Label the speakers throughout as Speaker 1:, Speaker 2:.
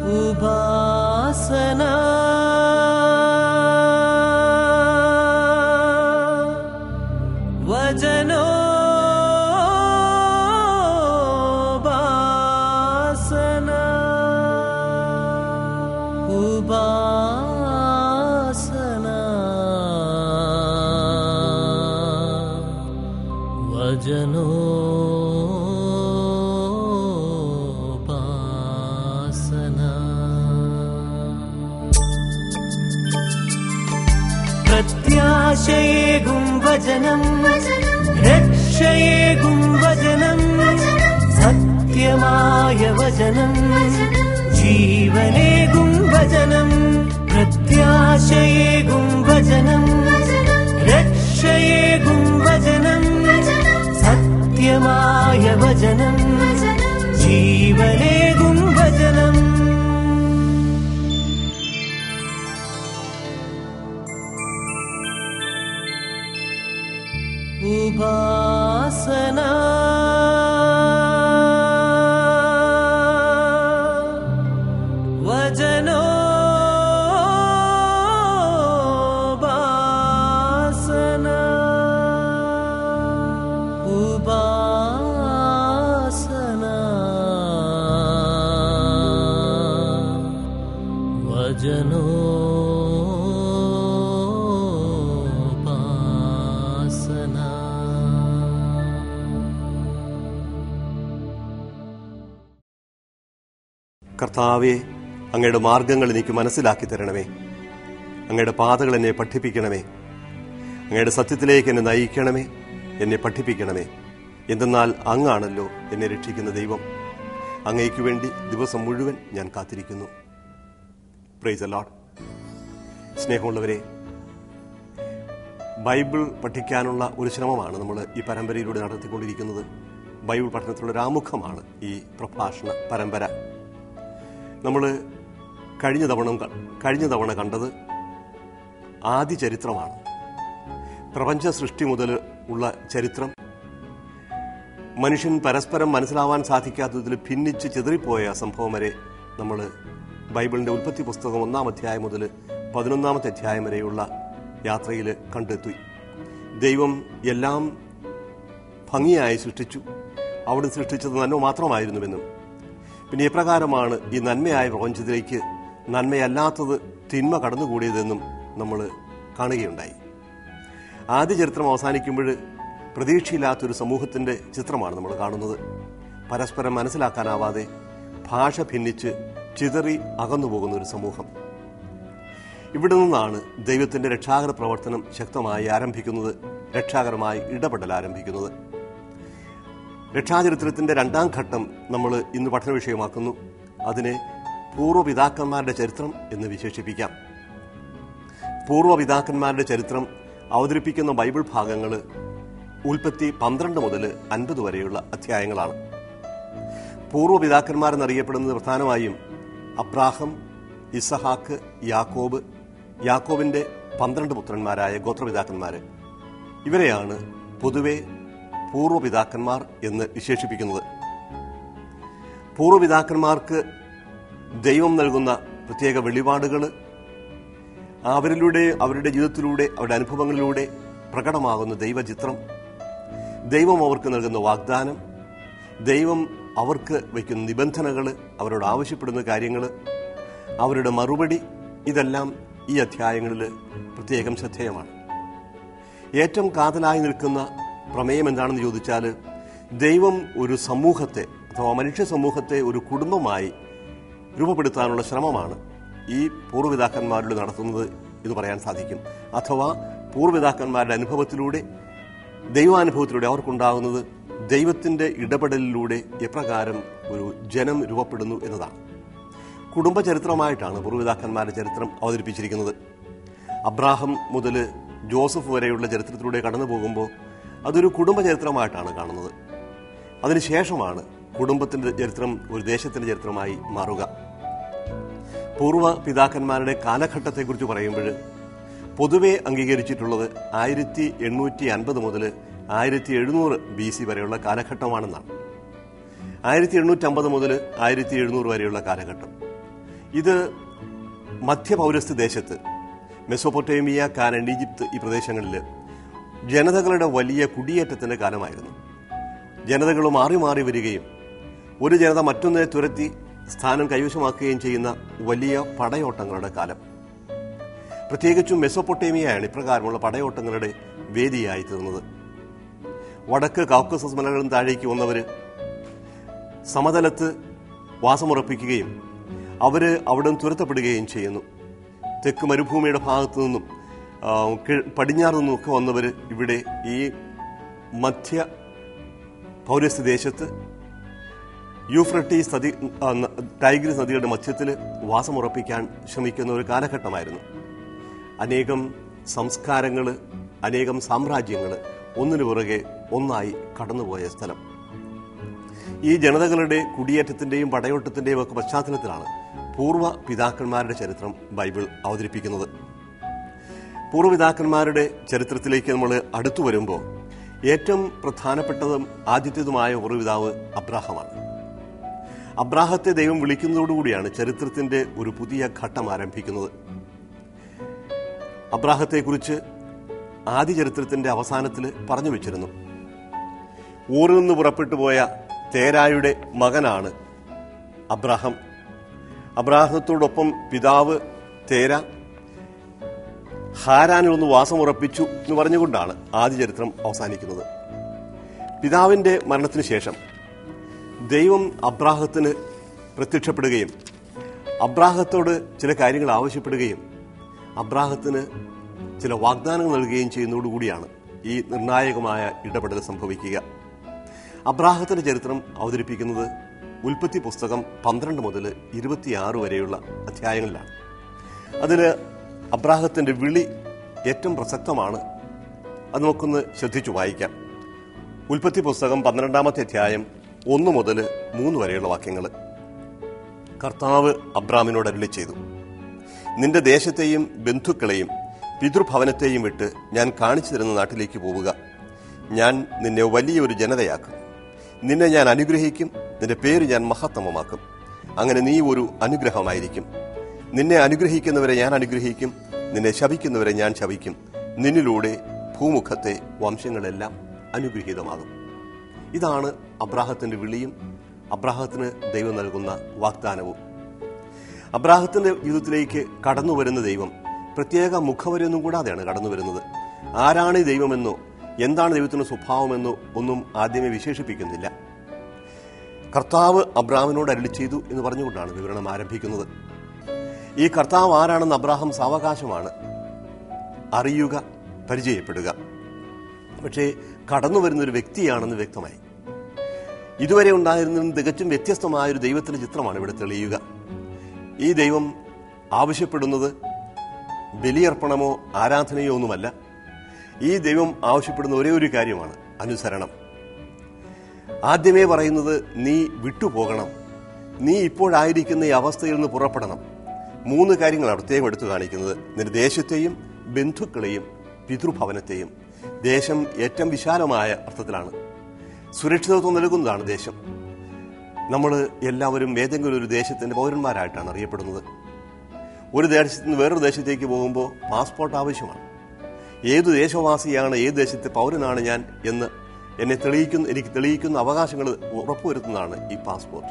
Speaker 1: ഉപാസന വചനോപാസന ഉപാസന വചനോപാസന പ്രത്യാശയേകും വചനം രക്ഷയേകും വചനം സത്യമായ വചനം ജീവനേകും വചനം പ്രത്യാശയേകും വചനം രക്ഷയേകും വചനം സത്യമായ വചനം ജീവനേകും വചനം ഉപാസന വചനോപാസന ഉപാസന
Speaker 2: കർത്താവെ അങ്ങയുടെ മാർഗങ്ങൾ എനിക്ക് മനസ്സിലാക്കി തരണമേ അങ്ങയുടെ പാതകൾ എന്നെ പഠിപ്പിക്കണമേ അങ്ങയുടെ സത്യത്തിലേക്ക് എന്നെ നയിക്കണമേ എന്നെ പഠിപ്പിക്കണമേ എന്തെന്നാൽ അങ്ങാണല്ലോ എന്നെ രക്ഷിക്കുന്ന ദൈവം അങ്ങയ്ക്ക് വേണ്ടി ദിവസം മുഴുവൻ ഞാൻ കാത്തിരിക്കുന്നു പ്രൈസ് അലോഡ് സ്നേഹമുള്ളവരെ ബൈബിൾ പഠിക്കാനുള്ള ഒരു ശ്രമമാണ് നമ്മൾ ഈ പരമ്പരയിലൂടെ നടത്തിക്കൊണ്ടിരിക്കുന്നത് ബൈബിൾ പഠനത്തിലുള്ള ഒരു ആമുഖമാണ് ഈ പ്രഭാഷണ പരമ്പര നമ്മൾ കഴിഞ്ഞ തവണ കഴിഞ്ഞ തവണ കണ്ടത് ആദ്യ ചരിത്രമാണ് പ്രപഞ്ച സൃഷ്ടി മുതൽ ഉള്ള ചരിത്രം മനുഷ്യൻ പരസ്പരം മനസ്സിലാവാൻ സാധിക്കാത്തതിൽ ഭിന്നിച്ച് ചിതറിപ്പോയ സംഭവം വരെ നമ്മൾ ബൈബിളിന്റെ ഉൽപ്പത്തി പുസ്തകം ഒന്നാം അധ്യായം മുതൽ പതിനൊന്നാമത്തെ അധ്യായം വരെയുള്ള യാത്രയിൽ കണ്ടെത്തി ദൈവം എല്ലാം ഭംഗിയായി സൃഷ്ടിച്ചു അവിടെ സൃഷ്ടിച്ചത് നന്മ മാത്രമായിരുന്നുവെന്നും പിന്നെ എപ്രകാരമാണ് ഈ നന്മയായ പ്രപഞ്ചത്തിലേക്ക് നന്മയല്ലാത്തത് തിന്മ കടന്നുകൂടിയതെന്നും നമ്മൾ കാണുകയുണ്ടായി ആദ്യ ചരിത്രം അവസാനിക്കുമ്പോൾ പ്രതീക്ഷയില്ലാത്തൊരു സമൂഹത്തിന്റെ ചിത്രമാണ് നമ്മൾ കാണുന്നത് പരസ്പരം മനസ്സിലാക്കാനാവാതെ ഭാഷ ഭിന്നിച്ച് ചിതറി അകന്നു പോകുന്ന ഒരു സമൂഹം ഇവിടെ നിന്നാണ് ദൈവത്തിന്റെ രക്ഷാകര പ്രവർത്തനം ശക്തമായി ആരംഭിക്കുന്നത് രക്ഷാകരമായി ഇടപെടൽ ആരംഭിക്കുന്നത് രക്ഷാചരിത്രത്തിന്റെ രണ്ടാം ഘട്ടം നമ്മൾ ഇന്ന് പഠന വിഷയമാക്കുന്നു അതിനെ പൂർവ്വപിതാക്കന്മാരുടെ ചരിത്രം എന്ന് വിശേഷിപ്പിക്കാം പൂർവ്വപിതാക്കന്മാരുടെ ചരിത്രം അവതരിപ്പിക്കുന്ന ബൈബിൾ ഭാഗങ്ങൾ ഉൽപ്പത്തി പന്ത്രണ്ട് മുതൽ അൻപത് വരെയുള്ള അധ്യായങ്ങളാണ് പൂർവ്വപിതാക്കന്മാരെന്നറിയപ്പെടുന്നത് പ്രധാനമായും അബ്രാഹം ഇസഹാക്ക് യാക്കോബ് യാക്കോബിന്റെ പന്ത്രണ്ട് പുത്രന്മാരായ ഗോത്രപിതാക്കന്മാര് ഇവരെയാണ് പൊതുവെ പൂർവ്വപിതാക്കന്മാർ എന്ന് വിശേഷിപ്പിക്കുന്നത് പൂർവ്വപിതാക്കന്മാർക്ക് ദൈവം നൽകുന്ന പ്രത്യേക വെളിപാടുകൾ അവരിലൂടെ അവരുടെ ജീവിതത്തിലൂടെ അവരുടെ അനുഭവങ്ങളിലൂടെ പ്രകടമാകുന്ന ദൈവചിത്രം ദൈവം അവർക്ക് നൽകുന്ന വാഗ്ദാനം ദൈവം അവർക്ക് വയ്ക്കുന്ന നിബന്ധനകൾ അവരോട് ആവശ്യപ്പെടുന്ന കാര്യങ്ങൾ അവരുടെ മറുപടി ഇതെല്ലാം ഈ അധ്യായങ്ങളിൽ പ്രത്യേകം ശ്രദ്ധേയമാണ് ഏറ്റവും കാതലായി നിൽക്കുന്ന പ്രമേയം എന്താണെന്ന് ചോദിച്ചാൽ ദൈവം ഒരു സമൂഹത്തെ അഥവാ മനുഷ്യ സമൂഹത്തെ ഒരു കുടുംബമായി രൂപപ്പെടുത്താനുള്ള ശ്രമമാണ് ഈ പൂർവ്വപിതാക്കന്മാരിലൂടെ നടത്തുന്നത് എന്ന് പറയാൻ സാധിക്കും അഥവാ പൂർവ്വപിതാക്കന്മാരുടെ അനുഭവത്തിലൂടെ ദൈവാനുഭവത്തിലൂടെ അവർക്കുണ്ടാകുന്നത് ദൈവത്തിന്റെ ഇടപെടലിലൂടെ എപ്രകാരം ഒരു ജനം രൂപപ്പെടുന്നു എന്നതാണ് കുടുംബ ചരിത്രമായിട്ടാണ് പൂർവ്വപിതാക്കന്മാരുടെ ചരിത്രം അവതരിപ്പിച്ചിരിക്കുന്നത് അബ്രാഹം മുതൽ ജോസഫ് വരെയുള്ള ചരിത്രത്തിലൂടെ കടന്നു പോകുമ്പോൾ അതൊരു കുടുംബ ചരിത്രമായിട്ടാണ് കാണുന്നത് അതിനുശേഷമാണ് കുടുംബത്തിന്റെ ചരിത്രം ഒരു ദേശത്തിന്റെ ചരിത്രമായി മാറുക പൂർവ്വ പിതാക്കന്മാരുടെ കാലഘട്ടത്തെക്കുറിച്ച് പറയുമ്പോൾ പൊതുവെ അംഗീകരിച്ചിട്ടുള്ളത് ആയിരത്തി എണ്ണൂറ്റി അൻപത് മുതൽ ആയിരത്തി എഴുന്നൂറ് ബി സി വരെയുള്ള കാലഘട്ടമാണെന്നാണ് ആയിരത്തി എണ്ണൂറ്റി അമ്പത് മുതൽ ആയിരത്തി എഴുന്നൂറ് വരെയുള്ള കാലഘട്ടം ഇത് മധ്യപൗരസ്ത്യ ദേശത്ത് മെസോപ്പൊട്ടേമിയ കാനൻ ഈജിപ്ത് ഈ പ്രദേശങ്ങളിൽ ജനതകളുടെ വലിയ കുടിയേറ്റത്തിന്റെ കാലമായിരുന്നു ജനതകൾ മാറി മാറി വരികയും ഒരു ജനത മറ്റൊന്നിനെ തുരത്തി സ്ഥാനം കൈവശമാക്കുകയും ചെയ്യുന്ന വലിയ പടയോട്ടങ്ങളുടെ കാലം പ്രത്യേകിച്ചും മെസോപ്പൊട്ടേമിയയാണ് ഇപ്രകാരമുള്ള പടയോട്ടങ്ങളുടെ വേദിയായി തീർന്നത് വടക്ക് കൗക്കസസ് മലകളും താഴേക്ക് വന്നവര് സമതലത്ത് വാസമുറപ്പിക്കുകയും അവര് അവിടെ നിന്ന് തുരത്തപ്പെടുകയും ചെയ്യുന്നു തെക്ക് മരുഭൂമിയുടെ ഭാഗത്തു നിന്നും ആ, കി- പടിഞ്ഞാറ് നിന്നും ഒക്കെ വന്നവർ ഇവിടെ ഈ മധ്യ പൗരസ്ത്യ ദേശത്ത് യൂഫ്രട്ടീസ് നദി ആ, ന- ടൈഗ്രിസ് നദിയുടെ മധ്യത്തിൽ വാസമുറപ്പിക്കാൻ ശ്രമിക്കുന്ന ഒരു കാലഘട്ടമായിരുന്നു അനേകം സംസ്കാരങ്ങൾ അനേകം സാമ്രാജ്യങ്ങൾ ഒന്നിനു പുറകെ ഒന്നായി കടന്നുപോയ സ്ഥലം ഈ ജനതകളുടെ കുടിയേറ്റത്തിന്റെയും പടയോട്ടത്തിന്റെയും ഒക്കെ പശ്ചാത്തലത്തിലാണ് പൂർവ്വ പിതാക്കന്മാരുടെ ചരിത്രം ബൈബിൾ അവതരിപ്പിക്കുന്നത് പൂർവ്വപിതാക്കന്മാരുടെ ചരിത്രത്തിലേക്ക് നമ്മൾ അടുത്തു വരുമ്പോൾ ഏറ്റവും പ്രധാനപ്പെട്ടതും ആദ്യത്തേതുമായ പൂർവ്വപിതാവ് അബ്രാഹമാണ് അബ്രാഹത്തെ ദൈവം വിളിക്കുന്നതോടുകൂടിയാണ് ചരിത്രത്തിന്റെ ഒരു പുതിയ ഘട്ടം ആരംഭിക്കുന്നത് അബ്രാഹത്തെക്കുറിച്ച് ആദ്യ ചരിത്രത്തിന്റെ അവസാനത്തിൽ പറഞ്ഞു വെച്ചിരുന്നു ഊറിൽ നിന്ന് പുറപ്പെട്ടു പോയ തേരായുടെ മകനാണ് അബ്രാഹം അബ്രാഹത്തോടൊപ്പം പിതാവ് തേര ഹാരാനിൽ ഒന്ന് വാസമുറപ്പിച്ചു എന്ന് പറഞ്ഞുകൊണ്ടാണ് ആദ്യ ചരിത്രം അവസാനിക്കുന്നത് പിതാവിന്റെ മരണത്തിന് ശേഷം ദൈവം അബ്രാഹത്തിന് പ്രത്യക്ഷപ്പെടുകയും അബ്രാഹത്തോട് ചില കാര്യങ്ങൾ ആവശ്യപ്പെടുകയും അബ്രാഹത്തിന് ചില വാഗ്ദാനങ്ങൾ നൽകുകയും ചെയ്യുന്നതോടുകൂടിയാണ് ഈ നിർണായകമായ ഇടപെടൽ സംഭവിക്കുക അബ്രാഹത്തിന്റെ ചരിത്രം അവതരിപ്പിക്കുന്നത് ഉൽപ്പത്തി പുസ്തകം പന്ത്രണ്ട് മുതൽ ഇരുപത്തിയാറ് വരെയുള്ള അധ്യായങ്ങളിലാണ് അതിൽ അബ്രാഹത്തിന്റെ വിളി ഏറ്റവും പ്രസക്തമാണ് അത് നമുക്കൊന്ന് ശ്രദ്ധിച്ചു വായിക്കാം ഉൽപ്പത്തി പുസ്തകം പന്ത്രണ്ടാമത്തെ അധ്യായം ഒന്ന് മുതൽ മൂന്ന് വരെയുള്ള വാക്യങ്ങൾ കർത്താവ് അബ്രാമിനോട് അരുളി ചെയ്തു നിന്റെ ദേശത്തെയും ബന്ധുക്കളെയും പിതൃഭവനത്തെയും വിട്ട് ഞാൻ കാണിച്ചു തരുന്ന നാട്ടിലേക്ക് പോവുക ഞാൻ നിന്നെ വലിയൊരു ജനതയാക്കും നിന്നെ ഞാൻ അനുഗ്രഹിക്കും നിന്റെ പേര് ഞാൻ മഹത്തമമാക്കും അങ്ങനെ നീ ഒരു അനുഗ്രഹമായിരിക്കും നിന്നെ അനുഗ്രഹിക്കുന്നവരെ ഞാൻ അനുഗ്രഹിക്കും നിന്നെ ശപിക്കുന്നവരെ ഞാൻ ശപിക്കും നിന്നിലൂടെ ഭൂമുഖത്തെ വംശങ്ങളെല്ലാം അനുഗ്രഹീതമാകും ഇതാണ് അബ്രാഹത്തിന്റെ വിളിയും അബ്രാഹത്തിന് ദൈവം നൽകുന്ന വാഗ്ദാനവും അബ്രാഹത്തിന്റെ ജീവിതത്തിലേക്ക് കടന്നു വരുന്ന ദൈവം പ്രത്യേക മുഖവരൊന്നും കൂടാതെയാണ് കടന്നു വരുന്നത് ആരാണ് ഈ ദൈവമെന്നോ എന്താണ് ദൈവത്തിന്റെ സ്വഭാവമെന്നോ ഒന്നും ആദ്യമേ വിശേഷിപ്പിക്കുന്നില്ല കർത്താവ് അബ്രാമിനോട് അരളി ചെയ്തു എന്ന് പറഞ്ഞുകൊണ്ടാണ് വിവരണം ആരംഭിക്കുന്നത് ഈ കർത്താവ് ആരാണെന്ന് അബ്രാഹം സാവകാശമാണ് അറിയുക പരിചയപ്പെടുക പക്ഷേ കടന്നു വരുന്ന ഒരു വ്യക്തിയാണെന്ന് വ്യക്തമായി ഇതുവരെ ഉണ്ടായിരുന്നതിൽ നിന്ന് തികച്ചും വ്യത്യസ്തമായ ഒരു ദൈവത്തിന്റെ ചിത്രമാണ് ഇവിടെ തെളിയുക ഈ ദൈവം ആവശ്യപ്പെടുന്നത് ബലിയർപ്പണമോ ആരാധനയോ ഒന്നുമല്ല ഈ ദൈവം ആവശ്യപ്പെടുന്ന ഒരേ ഒരു കാര്യമാണ് അനുസരണം ആദ്യമേ പറയുന്നത് നീ വിട്ടുപോകണം നീ ഇപ്പോഴായിരിക്കുന്ന ഈ അവസ്ഥയിൽ നിന്ന് പുറപ്പെടണം മൂന്ന് കാര്യങ്ങളാണ് പ്രത്യേകം എടുത്തു കാണിക്കുന്നത് നിന്റെ ദേശത്തെയും ബന്ധുക്കളെയും പിതൃഭവനത്തെയും ദേശം ഏറ്റവും വിശാലമായ അർത്ഥത്തിലാണ് സുരക്ഷിതത്വം നൽകുന്നതാണ് ദേശം നമ്മൾ എല്ലാവരും ഏതെങ്കിലും ഒരു ദേശത്തിന്റെ പൗരന്മാരായിട്ടാണ് അറിയപ്പെടുന്നത് ഒരു ദേശത്ത് നിന്ന് വേറൊരു ദേശത്തേക്ക് പോകുമ്പോൾ പാസ്പോർട്ട് ആവശ്യമാണ് ഏത് ദേശവാസിയാണ് ഏത് ദേശത്തെ പൗരനാണ് ഞാൻ എന്ന് എന്നെ തെളിയിക്കുന്ന എനിക്ക് തെളിയിക്കുന്ന അവകാശങ്ങൾ ഉറപ്പുവരുത്തുന്നതാണ് ഈ പാസ്പോർട്ട്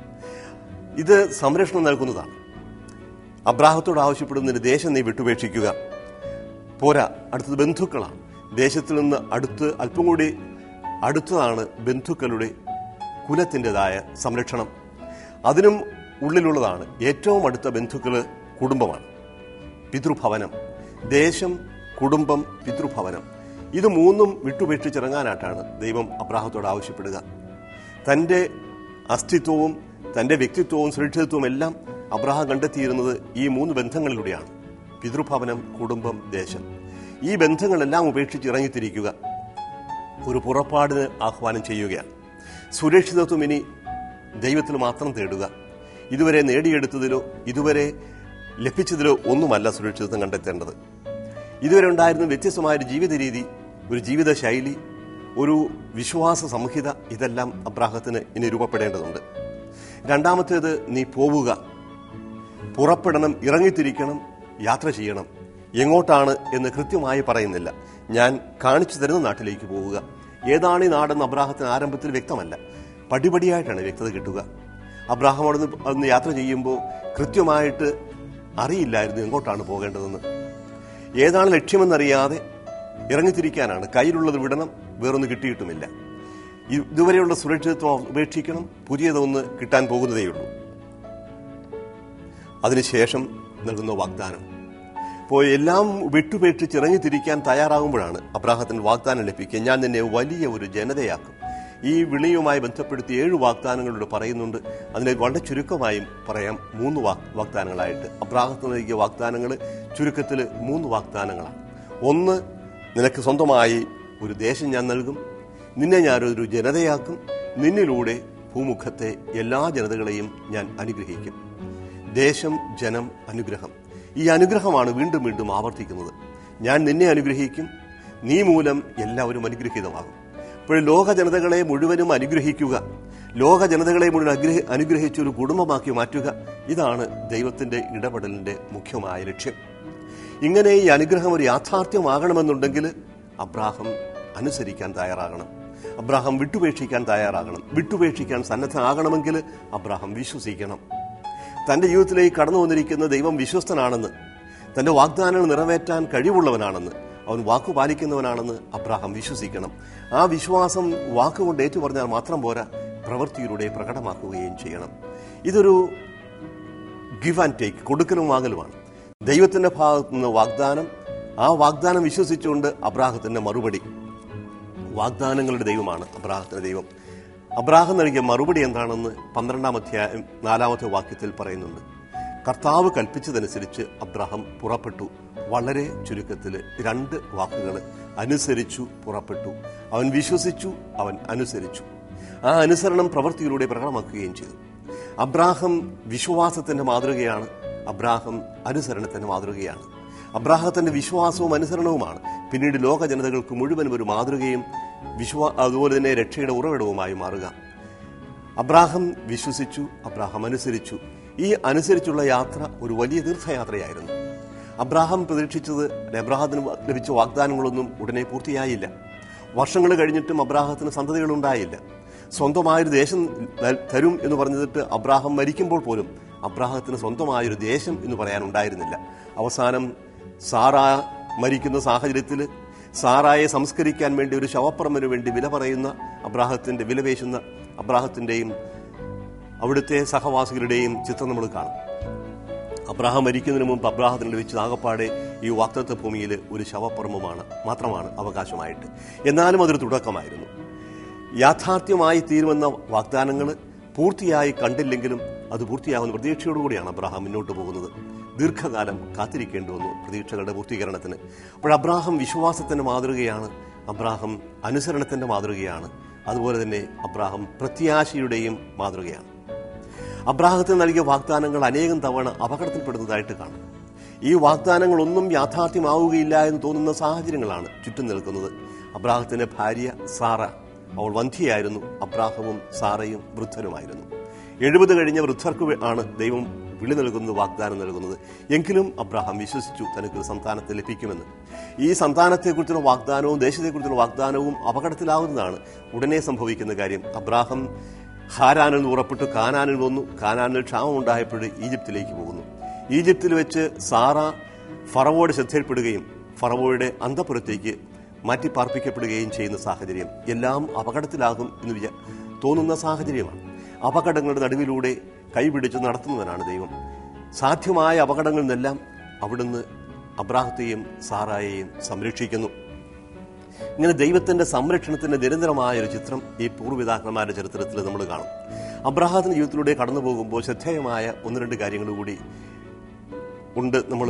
Speaker 2: ഇത് സംരക്ഷണം നൽകുന്നതാണ് അബ്രാഹത്തോട് ആവശ്യപ്പെടുന്നതിന് ദേശം നീ വിട്ടുപേക്ഷിക്കുക പോരാ അടുത്തത് ബന്ധുക്കളാണ് ദേശത്തിൽ നിന്ന് അടുത്ത് അല്പം കൂടി അടുത്തതാണ് ബന്ധുക്കളുടെ കുലത്തിൻ്റെതായ സംരക്ഷണം അതിനും ഉള്ളിലുള്ളതാണ് ഏറ്റവും അടുത്ത ബന്ധുക്കള് കുടുംബമാണ് പിതൃഭവനം ദേശം കുടുംബം പിതൃഭവനം ഇത് മൂന്നും വിട്ടുപേക്ഷിച്ചിറങ്ങാനായിട്ടാണ് ദൈവം അബ്രാഹത്തോട് ആവശ്യപ്പെടുക തൻ്റെ അസ്തിത്വവും തൻ്റെ വ്യക്തിത്വവും സുരക്ഷിതത്വവും എല്ലാം അബ്രാഹം കണ്ടെത്തിയിരുന്നത് ഈ മൂന്ന് ബന്ധങ്ങളിലൂടെയാണ് പിതൃഭവനം കുടുംബം ദേശം ഈ ബന്ധങ്ങളെല്ലാം ഉപേക്ഷിച്ച് ഇറങ്ങിത്തിരിക്കുക ഒരു പുറപ്പാടിന് ആഹ്വാനം ചെയ്യുകയാണ് സുരക്ഷിതത്വം ഇനി ദൈവത്തിൽ മാത്രം തേടുക ഇതുവരെ നേടിയെടുത്തതിലോ ഇതുവരെ ലഭിച്ചതിലോ ഒന്നുമല്ല സുരക്ഷിതത്വം കണ്ടെത്തേണ്ടത് ഇതുവരെ ഉണ്ടായിരുന്ന വ്യത്യസ്തമായ ഒരു ജീവിത രീതി ഒരു ജീവിത ശൈലി ഒരു വിശ്വാസ സംഹിത ഇതെല്ലാം അബ്രാഹത്തിന് ഇനി രൂപപ്പെടേണ്ടതുണ്ട് രണ്ടാമത്തേത് നീ പോവുക പുറപ്പെടണം ഇറങ്ങിത്തിരിക്കണം യാത്ര ചെയ്യണം എങ്ങോട്ടാണ് എന്ന് കൃത്യമായി പറയുന്നില്ല ഞാൻ കാണിച്ചു തരുന്ന നാട്ടിലേക്ക് പോവുക ഏതാണ് ഈ നാടെന്ന് അബ്രാഹത്തിന് ആരംഭത്തിൽ വ്യക്തമല്ല പടിപടിയായിട്ടാണ് വ്യക്തത കിട്ടുക അബ്രാഹം അവിടെ നിന്ന് അന്ന് യാത്ര ചെയ്യുമ്പോൾ കൃത്യമായിട്ട് അറിയില്ലായിരുന്നു എങ്ങോട്ടാണ് പോകേണ്ടതെന്ന് ഏതാണ് ലക്ഷ്യമെന്നറിയാതെ ഇറങ്ങിത്തിരിക്കാനാണ് കയ്യിലുള്ളത് വിടണം വേറൊന്ന് കിട്ടിയിട്ടുമില്ല ഇ- ഇതുവരെയുള്ള സുരക്ഷിതത്വം ഉപേക്ഷിക്കണം പുതിയതൊന്ന് കിട്ടാൻ പോകുന്നതേയുള്ളൂ അതിനുശേഷം നൽകുന്ന വാഗ്ദാനം അപ്പോൾ എല്ലാം വിട്ടുപേക്ഷിച്ച് ഇറങ്ങിത്തിരിക്കാൻ തയ്യാറാകുമ്പോഴാണ് അബ്രാഹത്തിന് വാഗ്ദാനം ലഭിക്കുക ഞാൻ നിന്നെ വലിയ ഒരു ജനതയാക്കും ഈ വിളിയുമായി ബന്ധപ്പെടുത്തി ഏഴ് വാഗ്ദാനങ്ങളോട് പറയുന്നുണ്ട് അതിനെ വളരെ ചുരുക്കമായും പറയാം മൂന്ന് വാഗ് വാഗ്ദാനങ്ങളായിട്ട് അബ്രാഹത്തിന് നൽകിയ വാഗ്ദാനങ്ങൾ ചുരുക്കത്തിൽ മൂന്ന് വാഗ്ദാനങ്ങളാണ് ഒന്ന് നിനക്ക് സ്വന്തമായി ഒരു ദേശം ഞാൻ നൽകും നിന്നെ ഞാനൊരു ജനതയാക്കും നിന്നിലൂടെ ഭൂമുഖത്തെ എല്ലാ ജനതകളെയും ഞാൻ അനുഗ്രഹിക്കും ദേശം ജനം അനുഗ്രഹം ഈ അനുഗ്രഹമാണ് വീണ്ടും വീണ്ടും ആവർത്തിക്കുന്നത് ഞാൻ നിന്നെ അനുഗ്രഹിക്കും നീ മൂലം എല്ലാവരും അനുഗ്രഹീതമാകും അപ്പോൾ ലോക ജനതകളെ മുഴുവനും അനുഗ്രഹിക്കുക ലോക ജനതകളെ മുഴുവൻ അനുഗ്രഹ അനുഗ്രഹിച്ച് ഒരു കുടുംബമാക്കി മാറ്റുക ഇതാണ് ദൈവത്തിന്റെ ഇടപെടലിന്റെ മുഖ്യമായ ലക്ഷ്യം ഇങ്ങനെ ഈ അനുഗ്രഹം ഒരു യാഥാർത്ഥ്യമാകണമെന്നുണ്ടെങ്കിൽ അബ്രാഹം അനുസരിക്കാൻ തയ്യാറാകണം അബ്രാഹം വിട്ടുപേക്ഷിക്കാൻ തയ്യാറാകണം വിട്ടുപേക്ഷിക്കാൻ സന്നദ്ധനാകണമെങ്കിൽ അബ്രാഹം വിശ്വസിക്കണം തന്റെ ജീവിതത്തിലേക്ക് കടന്നു വന്നിരിക്കുന്ന ദൈവം വിശ്വസ്തനാണെന്ന് തന്റെ വാഗ്ദാനങ്ങൾ നിറവേറ്റാൻ കഴിവുള്ളവനാണെന്ന് അവൻ വാക്കു പാലിക്കുന്നവനാണെന്ന് അബ്രാഹം വിശ്വസിക്കണം ആ വിശ്വാസം വാക്കുകൊണ്ട് ഏറ്റുപറഞ്ഞാൽ മാത്രം പോരാ പ്രവൃത്തിയിലൂടെ പ്രകടമാക്കുകയും ചെയ്യണം ഇതൊരു ഗിവ് ആൻഡ് ടേക്ക് കൊടുക്കലും വാങ്ങലുമാണ് ദൈവത്തിന്റെ ഭാഗത്തു നിന്ന് വാഗ്ദാനം ആ വാഗ്ദാനം വിശ്വസിച്ചുകൊണ്ട് അബ്രാഹത്തിന്റെ മറുപടി വാഗ്ദാനങ്ങളുടെ ദൈവമാണ് അബ്രാഹത്തിന്റെ ദൈവം അബ്രാഹം നൽകിയ മറുപടി എന്താണെന്ന് പന്ത്രണ്ടാം അധ്യായം നാലാമത്തെ വാക്യത്തിൽ പറയുന്നുണ്ട് കർത്താവ് കൽപ്പിച്ചതനുസരിച്ച് അബ്രാഹം പുറപ്പെട്ടു വളരെ ചുരുക്കത്തിൽ രണ്ട് വാക്കുകൾ അനുസരിച്ചു പുറപ്പെട്ടു അവൻ വിശ്വസിച്ചു അവൻ അനുസരിച്ചു ആ അനുസരണം പ്രവൃത്തിയിലൂടെ പ്രകടമാക്കുകയും ചെയ്തു അബ്രാഹം വിശ്വാസത്തിന്റെ മാതൃകയാണ് അബ്രാഹം അനുസരണത്തിന്റെ മാതൃകയാണ് അബ്രാഹത്തിന്റെ വിശ്വാസവും അനുസരണവുമാണ് പിന്നീട് ലോക ജനതകൾക്ക് മുഴുവനും ഒരു മാതൃകയും വിശ്വാ അതുപോലെ തന്നെ രക്ഷയുടെ ഉറവിടവുമായി മാറുക അബ്രാഹം വിശ്വസിച്ചു അബ്രാഹം അനുസരിച്ചു ഈ അനുസരിച്ചുള്ള യാത്ര ഒരു വലിയ തീർത്ഥയാത്രയായിരുന്നു അബ്രാഹം പ്രതീക്ഷിച്ചത് അബ്രാഹത്തിന് ലഭിച്ച വാഗ്ദാനങ്ങളൊന്നും ഉടനെ പൂർത്തിയായില്ല വർഷങ്ങൾ കഴിഞ്ഞിട്ടും അബ്രാഹത്തിന് സന്തതികളുണ്ടായില്ല സ്വന്തമായൊരു ദേശം ത- തരും എന്ന് പറഞ്ഞിട്ട് അബ്രാഹം മരിക്കുമ്പോൾ പോലും അബ്രാഹത്തിന് സ്വന്തമായൊരു ദേശം എന്ന് പറയാനുണ്ടായിരുന്നില്ല അവസാനം സാറ മരിക്കുന്ന സാഹചര്യത്തിൽ സാറായെ സംസ്കരിക്കാൻ വേണ്ടി ഒരു ശവപ്പറമ്പിന് വേണ്ടി വില പറയുന്ന അബ്രാഹത്തിന്റെ വിലപേശുന്ന അബ്രാഹത്തിന്റെയും അവിടുത്തെ സഹവാസികളുടെയും ചിത്രം നമ്മൾ കാണും അബ്രാഹാം മരിക്കുന്നതിന് മുമ്പ് അബ്രാഹത്തിന് ലഭിച്ച ആകപ്പാടെ ഈ വാക്തത്വ ഭൂമിയിൽ ഒരു ശവപ്പറമ്പുമാണ് മാത്രമാണ് അവകാശമായിട്ട് എന്നാലും അതൊരു തുടക്കമായിരുന്നു യാഥാർത്ഥ്യമായി തീരുമെന്ന വാഗ്ദാനങ്ങൾ പൂർത്തിയായി കണ്ടില്ലെങ്കിലും അത് പൂർത്തിയാകുന്ന പ്രതീക്ഷയോടുകൂടിയാണ് അബ്രാഹാം മുന്നോട്ട് പോകുന്നത് ദീർഘകാലം കാത്തിരിക്കേണ്ടി വന്നു പ്രതീക്ഷകളുടെ പൂർത്തീകരണത്തിന് അപ്പോൾ അബ്രാഹം വിശ്വാസത്തിന്റെ മാതൃകയാണ് അബ്രാഹം അനുസരണത്തിന്റെ മാതൃകയാണ് അതുപോലെ തന്നെ അബ്രാഹം പ്രത്യാശയുടെയും മാതൃകയാണ് അബ്രാഹത്തിന് നൽകിയ വാഗ്ദാനങ്ങൾ അനേകം തവണ അപകടത്തിൽപ്പെടുന്നതായിട്ട് കാണും ഈ വാഗ്ദാനങ്ങളൊന്നും യാഥാർത്ഥ്യമാവുകയില്ല എന്ന് തോന്നുന്ന സാഹചര്യങ്ങളാണ് ചുറ്റും നിൽക്കുന്നത് അബ്രാഹത്തിന്റെ ഭാര്യ സാറ അവൾ വന്ധ്യയായിരുന്നു അബ്രാഹവും സാറയും വൃദ്ധനുമായിരുന്നു എഴുപത് കഴിഞ്ഞ വൃദ്ധർക്ക് വേ- ആണ് ദൈവം വിളി നൽകുന്നത് വാഗ്ദാനം നൽകുന്നത് എങ്കിലും അബ്രാഹാം വിശ്വസിച്ചു തനിക്കൊരു സന്താനത്തെ ലഭിക്കുമെന്ന് ഈ സന്താനത്തെക്കുറിച്ചുള്ള വാഗ്ദാനവും ദേശത്തെക്കുറിച്ചുള്ള വാഗ്ദാനവും അപകടത്തിലാവുന്നതാണ് ഉടനെ സംഭവിക്കുന്ന കാര്യം അബ്രാഹം ഹാരാനിൽ നിന്ന് ഉറപ്പെട്ടു കാനാനിൽ വന്നു കാനാനിൽ ക്ഷാമമുണ്ടായപ്പോൾ ഈജിപ്തിലേക്ക് പോകുന്നു ഈജിപ്തിൽ വെച്ച് സാറ ഫറവോട് ശ്രദ്ധയിൽപ്പെടുകയും ഫറവോയുടെ അന്തപുരത്തേക്ക് മാറ്റി പാർപ്പിക്കപ്പെടുകയും ചെയ്യുന്ന സാഹചര്യം എല്ലാം അപകടത്തിലാകും എന്ന് വിചാ തോന്നുന്ന സാഹചര്യമാണ് അപകടങ്ങളുടെ നടുവിലൂടെ കൈപിടിച്ച് നടത്തുന്നവനാണ് ദൈവം സാധ്യമായ അപകടങ്ങളിൽ നിന്നെല്ലാം അവിടുന്ന് അബ്രാഹത്തെയും സാറായെയും സംരക്ഷിക്കുന്നു ഇങ്ങനെ ദൈവത്തിന്റെ സംരക്ഷണത്തിന്റെ നിരന്തരമായ ഒരു ചിത്രം ഈ പൂർവ്വപിതാക്കന്മാരുടെ ചരിത്രത്തിൽ നമ്മൾ കാണും അബ്രാഹത്തിന്റെ ജീവിതത്തിലൂടെ കടന്നു പോകുമ്പോൾ ശ്രദ്ധേയമായ ഒന്ന് രണ്ട് കാര്യങ്ങൾ കൂടി ഉണ്ട് നമ്മൾ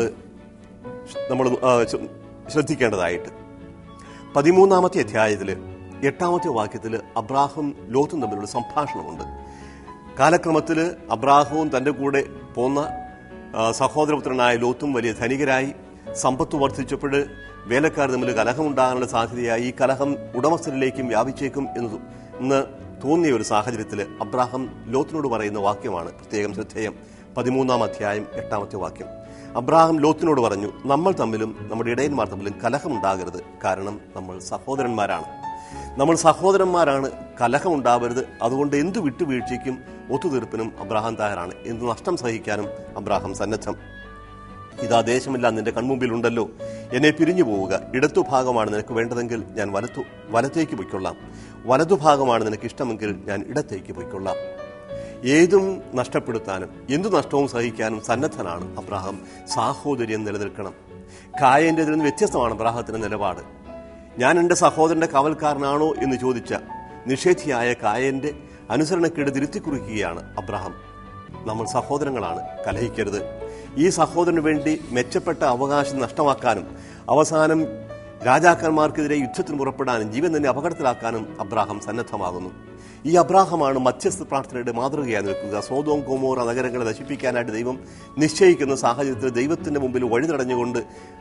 Speaker 2: നമ്മൾ ആ, ശ്ര- ശ്രദ്ധിക്കേണ്ടതായിട്ട് പതിമൂന്നാമത്തെ അധ്യായത്തിൽ എട്ടാമത്തെ വാക്യത്തിൽ അബ്രാഹും ലോത്തും തമ്മിലുള്ള സംഭാഷണമുണ്ട് കാലക്രമത്തിൽ അബ്രാഹവും തന്റെ കൂടെ പോന്ന ആ, സഹോദരപുത്രനായ ലോത്തും വലിയ ധനികരായി സമ്പത്ത് വർദ്ധിച്ചപ്പോൾ വേലക്കാർ തമ്മിൽ കലഹമുണ്ടാകാനുള്ള സാധ്യതയായി ഈ കലഹം ഉടമസ്ഥരിലേക്കും വ്യാപിച്ചേക്കും എന്ന് തോ- എന്ന് തോന്നിയ ഒരു സാഹചര്യത്തിൽ അബ്രാഹം ലോത്തിനോട് പറയുന്ന വാക്യമാണ് പ്രത്യേകം ശ്രദ്ധേയം പതിമൂന്നാം അധ്യായം എട്ടാമത്തെ വാക്യം അബ്രാഹാം ലോത്തിനോട് പറഞ്ഞു നമ്മൾ തമ്മിലും നമ്മുടെ ഇടയന്മാർ തമ്മിലും കലഹമുണ്ടാകരുത് കാരണം നമ്മൾ സഹോദരന്മാരാണ് നമ്മൾ സഹോദരന്മാരാണ് കലഹമുണ്ടാവരുത് അതുകൊണ്ട് എന്തു വിട്ടുവീഴ്ചയ്ക്കും ഒത്തുതീർപ്പിനും അബ്രാഹാം തയ്യാറാണ് എന്ത് നഷ്ടം സഹിക്കാനും അബ്രാഹാം സന്നദ്ധം ഇതാ ദേശമില്ല നിന്റെ കൺമുമ്പിലുണ്ടല്ലോ എന്നെ പിരിഞ്ഞു പോവുക ഇടത്തു ഭാഗമാണ് നിനക്ക് വേണ്ടതെങ്കിൽ ഞാൻ വലത്തു വലത്തേക്ക് പൊയ്ക്കൊള്ളാം വലതുഭാഗമാണ് നിനക്ക് ഇഷ്ടമെങ്കിൽ ഞാൻ ഇടത്തേക്ക് പൊയ്ക്കൊള്ളാം ഏതും നഷ്ടപ്പെടുത്താനും എന്തു നഷ്ടവും സഹിക്കാനും സന്നദ്ധനാണ് അബ്രാഹാം സാഹോദര്യം നിലനിൽക്കണം കായൻ്റെതിൽ നിന്ന് വ്യത്യസ്തമാണ് അബ്രാഹത്തിന്റെ നിലപാട് ഞാൻ എൻ്റെ സഹോദരന്റെ കാവൽക്കാരനാണോ എന്ന് ചോദിച്ച നിഷേധിയായ കായന്റെ അനുസരണക്കേട് തിരുത്തിക്കുറിക്കുകയാണ് അബ്രാഹാം നമ്മൾ സഹോദരങ്ങളാണ് കലഹിക്കരുത് ഈ സഹോദരന് വേണ്ടി മെച്ചപ്പെട്ട അവകാശം നഷ്ടമാക്കാനും അവസാനം രാജാക്കന്മാർക്കെതിരെ യുദ്ധത്തിന് പുറപ്പെടാനും ജീവൻ തന്നെ അപകടത്തിലാക്കാനും അബ്രാഹാം സന്നദ്ധമാകുന്നു ഈ അബ്രാഹമാണ് മധ്യസ്ഥ പ്രാർത്ഥനയുടെ മാതൃകയായി നിൽക്കുക സോതോം കോമോറ നഗരങ്ങളെ നശിപ്പിക്കാനായിട്ട് ദൈവം നിശ്ചയിക്കുന്ന സാഹചര്യത്തിൽ ദൈവത്തിന്റെ മുമ്പിൽ വഴി തടഞ്ഞുകൊണ്ട്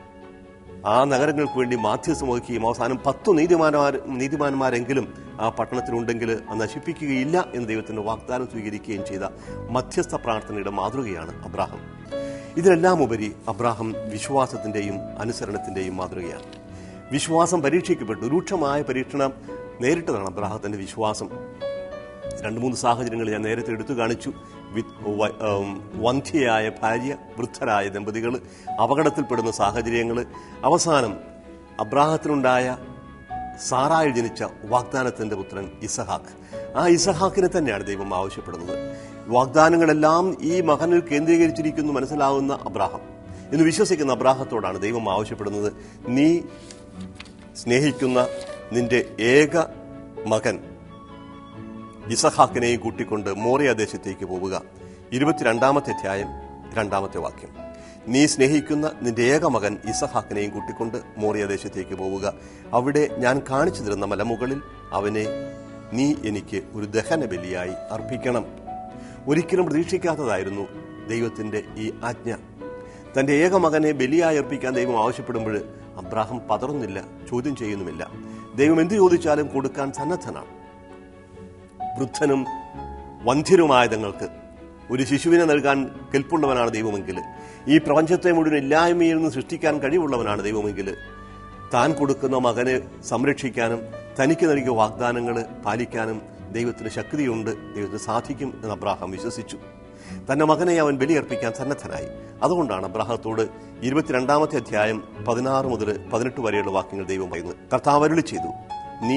Speaker 2: ആ നഗരങ്ങൾക്ക് വേണ്ടി മാധ്യസ്ഥം വഹിക്കുകയും അവസാനം പത്തു നീതിമാന്മാർ നീതിമാന്മാരെങ്കിലും ആ പട്ടണത്തിലുണ്ടെങ്കിൽ അത് നശിപ്പിക്കുകയില്ല എന്ന് ദൈവത്തിന്റെ വാഗ്ദാനം സ്വീകരിക്കുകയും ചെയ്ത മധ്യസ്ഥ പ്രാർത്ഥനയുടെ മാതൃകയാണ് അബ്രാഹം ഇതിനെല്ലാം ഉപരി അബ്രാഹം വിശ്വാസത്തിന്റെയും അനുസരണത്തിന്റെയും മാതൃകയാണ് വിശ്വാസം പരീക്ഷിക്കപ്പെട്ടു രൂക്ഷമായ പരീക്ഷണം നേരിട്ടതാണ് അബ്രാഹത്തിന്റെ വിശ്വാസം രണ്ട് മൂന്ന് സാഹചര്യങ്ങൾ ഞാൻ നേരത്തെ എടുത്തു കാണിച്ചു വി- വ- ഉം, വന്ധ്യയായ ഭാര്യ വൃദ്ധരായ ദമ്പതികൾ അപകടത്തിൽപ്പെടുന്ന സാഹചര്യങ്ങൾ അവസാനം അബ്രാഹത്തിനുണ്ടായ സാറായിൽ ജനിച്ച വാഗ്ദാനത്തിന്റെ പുത്രൻ ഇസഹാക്ക് ആ ഇസഹാക്കിനെ തന്നെയാണ് ദൈവം ആവശ്യപ്പെടുന്നത് വാഗ്ദാനങ്ങളെല്ലാം ഈ മകനിൽ കേന്ദ്രീകരിച്ചിരിക്കുന്നു മനസ്സിലാവുന്ന അബ്രാഹം എന്ന് വിശ്വസിക്കുന്ന അബ്രാഹത്തോടാണ് ദൈവം ആവശ്യപ്പെടുന്നത് നീ സ്നേഹിക്കുന്ന നിന്റെ ഏക മകൻ ഇസഹാക്കിനെയും കൂട്ടിക്കൊണ്ട് മോറിയ ദേശത്തേക്ക് പോവുക ഇരുപത്തിരണ്ടാമത്തെ അധ്യായം രണ്ടാമത്തെ വാക്യം നീ സ്നേഹിക്കുന്ന നിന്റെ ഏക മകൻ ഇസഹാക്കിനെയും കൂട്ടിക്കൊണ്ട് മോറിയ ദേശത്തേക്ക് പോവുക അവിടെ ഞാൻ കാണിച്ചു തരുന്ന മലമുകളിൽ അവനെ നീ എനിക്ക് ഒരു ദഹന ബലിയായി അർപ്പിക്കണം ഒരിക്കലും പ്രതീക്ഷിക്കാത്തതായിരുന്നു ദൈവത്തിന്റെ ഈ ആജ്ഞ തന്റെ ഏക മകനെ ബലിയായി അർപ്പിക്കാൻ ദൈവം ആവശ്യപ്പെടുമ്പോൾ അബ്രാഹം പതറുന്നില്ല ചോദ്യം ചെയ്യുന്നുമില്ല ദൈവം എന്ത് ചോദിച്ചാലും കൊടുക്കാൻ സന്നദ്ധനാണ് വൃദ്ധനും വന്ധ്യരുമായ തങ്ങൾക്ക് ഒരു ശിശുവിനെ നൽകാൻ കെൽപ്പുള്ളവനാണ് ദൈവമെങ്കിൽ ഈ പ്രപഞ്ചത്തെ മുഴുവൻ ഇല്ലായ്മയിൽ നിന്ന് സൃഷ്ടിക്കാൻ കഴിവുള്ളവനാണ് ദൈവമെങ്കിൽ താൻ കൊടുക്കുന്ന മകനെ സംരക്ഷിക്കാനും തനിക്ക് നൽകിയ വാഗ്ദാനങ്ങൾ പാലിക്കാനും ദൈവത്തിന് ശക്തിയുണ്ട് ദൈവത്തിന് സാധിക്കും എന്ന് അബ്രാഹാം വിശ്വസിച്ചു തന്റെ മകനെ അവൻ ബലിയർപ്പിക്കാൻ സന്നദ്ധനായി അതുകൊണ്ടാണ് അബ്രാഹത്തോട് ഇരുപത്തിരണ്ടാമത്തെ അധ്യായം പതിനാറ് മുതൽ പതിനെട്ട് വരെയുള്ള വാക്യങ്ങൾ ദൈവം പറയുന്നത് കർത്താവ് അരുളി ചെയ്തു നീ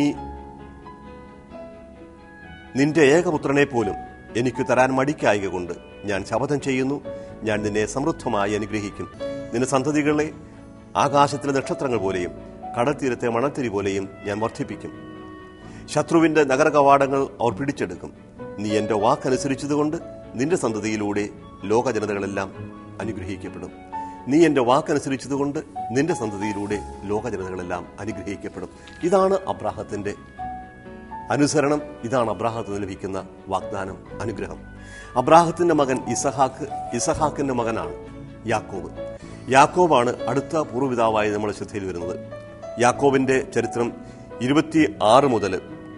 Speaker 2: നിന്റെ ഏകപുത്രനെ പോലും എനിക്ക് തരാൻ മടിക്കായക കൊണ്ട് ഞാൻ ശപഥം ചെയ്യുന്നു ഞാൻ നിന്നെ സമൃദ്ധമായി അനുഗ്രഹിക്കും നിന്റെ സന്തതികളെ ആകാശത്തിലെ നക്ഷത്രങ്ങൾ പോലെയും കടൽ തീരത്തെ മണത്തിരി പോലെയും ഞാൻ വർദ്ധിപ്പിക്കും ശത്രുവിന്റെ നഗര കവാടങ്ങൾ അവർ പിടിച്ചെടുക്കും നീ എന്റെ വാക്കനുസരിച്ചതുകൊണ്ട് നിന്റെ സന്തതിയിലൂടെ ലോക ജനതകളെല്ലാം അനുഗ്രഹിക്കപ്പെടും നീ എന്റെ വാക്കനുസരിച്ചതുകൊണ്ട് നിന്റെ സന്തതിയിലൂടെ ലോക ജനതകളെല്ലാം അനുഗ്രഹിക്കപ്പെടും ഇതാണ് അബ്രാഹത്തിന്റെ അനുസരണം ഇതാണ് അബ്രാഹത്തിന് ലഭിക്കുന്ന വാഗ്ദാനം അനുഗ്രഹം അബ്രാഹത്തിന്റെ മകൻ ഇസഹാക്ക് ഇസഹാക്കിന്റെ മകനാണ് യാക്കോബ് യാക്കോബാണ് അടുത്ത പൂർവ്വപിതാവായി നമ്മുടെ ശ്രദ്ധയിൽ വരുന്നത് യാക്കോബിന്റെ ചരിത്രം ഇരുപത്തി ആറ് മുതൽ